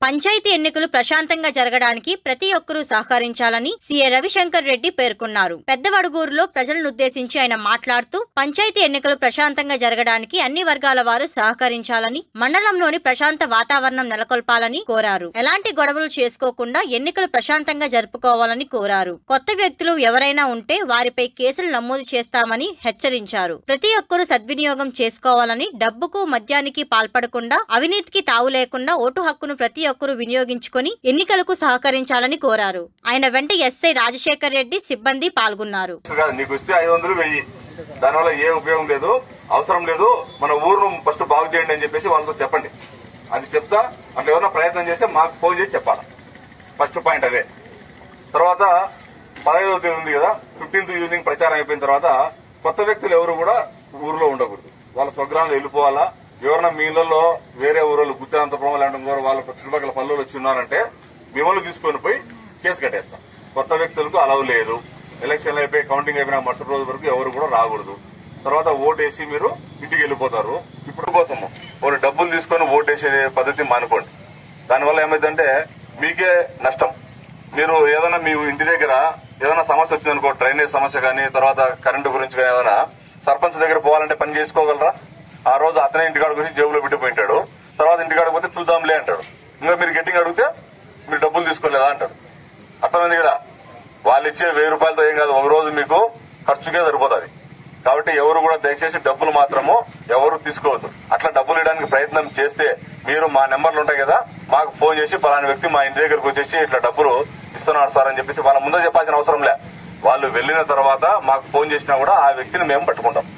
పంచాయతీ ఎన్నికలు ప్రశాంతంగా జరగడానికి ప్రతి ఒక్కరూ సహకరించాలని సీఏ రవిశంకర్ రెడ్డి పేర్కొన్నారు పెద్దవడుగూరులో ప్రజలను ఉద్దేశించి ఆయన మాట్లాడుతూ పంచాయతీ ఎన్నికలు ప్రశాంతంగా జరగడానికి అన్ని వర్గాల వారు సహకరించాలని మండలంలోని ప్రశాంత వాతావరణం నెలకొల్పాలని కోరారు ఎలాంటి గొడవలు చేసుకోకుండా ఎన్నికలు ప్రశాంతంగా జరుపుకోవాలని కోరారు కొత్త వ్యక్తులు ఎవరైనా ఉంటే వారిపై కేసులు నమోదు చేస్తామని హెచ్చరించారు ప్రతి ఒక్కరూ సద్వినియోగం చేసుకోవాలని డబ్బుకు మద్యానికి పాల్పడకుండా అవినీతికి తావు లేకుండా ఓటు హక్కును ప్రతి ఒక్కరూ వినియోగించుకొని ఎన్నికలకు సహకరించాలని కోరారు ఆయన వెంట ఎస్ఐ రాజశేఖర్ రెడ్డి సిబ్బంది పాల్గొన్నారు కాదు నీకు ఇస్తే ఐదు వందలు వెయ్యి దానివల్ల ఏ ఉపయోగం లేదు అవసరం లేదు మన ఊరును ఫస్ట్ బాగు చేయండి అని చెప్పేసి వాళ్ళతో చెప్పండి అది చెప్తా అట్లా ఏమైనా ప్రయత్నం చేస్తే మాకు ఫోన్ చేసి చెప్పాలి ఫస్ట్ పాయింట్ అదే తర్వాత పదహైదవ తేదీ ఉంది కదా ఫిఫ్టీన్త్ ఈవినింగ్ ప్రచారం అయిపోయిన తర్వాత కొత్త వ్యక్తులు ఎవరు కూడా ఊరిలో ఉండకూడదు వాళ్ళ స్వగ్రామాలు వెళ్ళిపోవాలా ఎవరైనా మీ ఇళ్లలో వేరే ఊరోళ్ళు గుత్తానంతపురం లాంటి ఊరు వాళ్ళ చుట్టుపక్కల పల్లెలు వచ్చి ఉన్నారంటే మిమ్మల్ని తీసుకొని పోయి కేసు కట్టేస్తాం కొత్త వ్యక్తులకు అలవ్ లేదు ఎలక్షన్ అయిపోయి కౌంటింగ్ అయిపోయిన మరుసటి రోజు వరకు ఎవరు కూడా రాకూడదు తర్వాత ఓటేసి మీరు ఇంటికి వెళ్ళిపోతారు ఇప్పుడు కోసము ఒక డబ్బులు తీసుకొని ఓటేసే పద్ధతి మానుకోండి దానివల్ల ఏమైందంటే మీకే నష్టం మీరు ఏదైనా మీ ఇంటి దగ్గర ఏదైనా సమస్య వచ్చిందనుకో డ్రైనేజ్ సమస్య కానీ తర్వాత కరెంటు గురించి కానీ ఏదైనా సర్పంచ్ దగ్గర పోవాలంటే పని చేసుకోగలరా ఆ రోజు అతనే ఇంటికాడికి వచ్చి జేబులో పెట్టిపోయింటాడు తర్వాత ఇంటికాడికి పోతే చూద్దాంలే అంటాడు ఇంకా మీరు గట్టిగా అడిగితే మీరు డబ్బులు తీసుకోలేదా అంటాడు అర్థమైంది కదా వాళ్ళు ఇచ్చే వెయ్యి రూపాయలతో ఏం కాదు ఒక రోజు మీకు ఖర్చుకే సరిపోతుంది కాబట్టి ఎవరు కూడా దయచేసి డబ్బులు మాత్రము ఎవరు తీసుకోవద్దు అట్లా డబ్బులు ఇవ్వడానికి ప్రయత్నం చేస్తే మీరు మా నెంబర్లు ఉంటాయి కదా మాకు ఫోన్ చేసి పలానా వ్యక్తి మా ఇంటి దగ్గరకు వచ్చేసి ఇట్లా డబ్బులు ఇస్తున్నారు సార్ అని చెప్పేసి వాళ్ళ ముందే చెప్పాల్సిన అవసరం లే వాళ్ళు వెళ్ళిన తర్వాత మాకు ఫోన్ చేసినా కూడా ఆ వ్యక్తిని మేము పట్టుకుంటాం